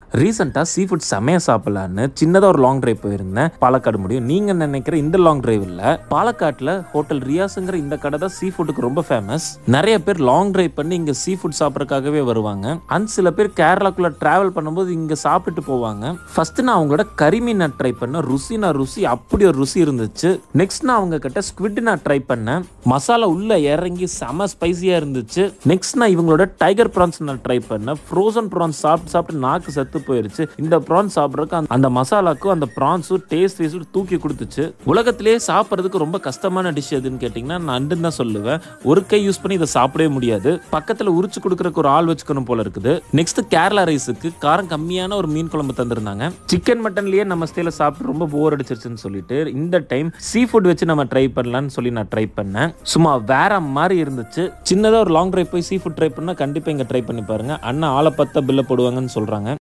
ரீசெண்டாக sea food செமையாக சாப்பிடலான்னு சின்னதாக ஒரு லாங் டிரைவ் போயிருந்தேன் பாலக்காடு முடியும் நீங்கள் நினைக்கிற இந்த லாங் டிரைவ் இல்லை பாலக்காட்டில் ஹோட்டல் ரியாஸுங்கிற இந்த கடை தான் சீ ஃபுட்டுக்கு ரொம்ப ஃபேமஸ் நிறைய பேர் லாங் டிரைவ் பண்ணி இங்கே சீ ஃபுட் சாப்பிட்றதுக்காகவே வருவாங்க அண்ட் சில பேர் கேரளாக்குள்ள டிராவல் பண்ணும்போது இங்கே சாப்பிட்டுட்டு போவாங்க ஃபர்ஸ்ட் நான் அவங்களோட கரிமீன் நான் ட்ரை பண்ணேன் ருசி நான் ருசி அப்படி ஒரு ருசி இருந்துச்சு நெக்ஸ்ட் நான் அவங்க கிட்ட ஸ்குவிட் நான் ட்ரை பண்ணேன் மசாலா உள்ள இறங்கி செம ஸ்பைசியாக இருந்துச்சு நெக்ஸ்ட் நான் இவங்களோட டைகர் ப்ரான்ஸ் நான் ட்ரை பண்ணேன் ஃப்ரோசன் ப்ரான்ஸ் சாப்பிட்டு சாப்பிட்டு நாக்கு செத்து போயிருச்சு இந்த ப்ரான்ஸ் சாப்பிட்றதுக்கு அந்த- அந்த மசாலாக்கும் அந்த ப்ரான்ஸும் டேஸ்ட் வைஸும் தூக்கி கொடுத்துச்சு உலகத்திலேயே சாப்பிட்றதுக்கு ரொம்ப கஷ்டமான டிஷ் எதுன்னு கேட்டிங்கன்னா நான் நண்டுன்னு தான் சொல்லுவேன் ஒரு கை யூஸ் பண்ணி இதை சாப்பிடவே முடியாது பக்கத்தில் உரிச்சு கொடுக்குறக்கு ஒரு ஆள் வச்சுக்கணும் போல இருக்குது நெக்ஸ்ட் கேரளா ரைஸுக்கு காரம் கம்மியான ஒரு மீன் குழம்பு தந்திருந்தாங்க சிக்கன் மட்டன்லயே நம்ம ஸ்டைல சாப்பிட்டு ரொம்ப போர் அடிச்சிருச்சுன்னு சொல்லிட்டு இந்த டைம் சீ ஃபுட் வச்சு நம்ம ட்ரை பண்ணலாம்னு சொல்லி நான் ட்ரை பண்ணேன் சும்மா வேற மாதிரி இருந்துச்சு சின்னதாக ஒரு லாங் ட்ரைவ் போய் சீ ஃபுட் ட்ரை பண்ணால் கண்டிப்பாக இங்கே ட்ரை பண்ணி பாருங்க அண்ணா ஆளை பத்தா பில்லை போடுவாங்கன்னு சொல்கிறாங்க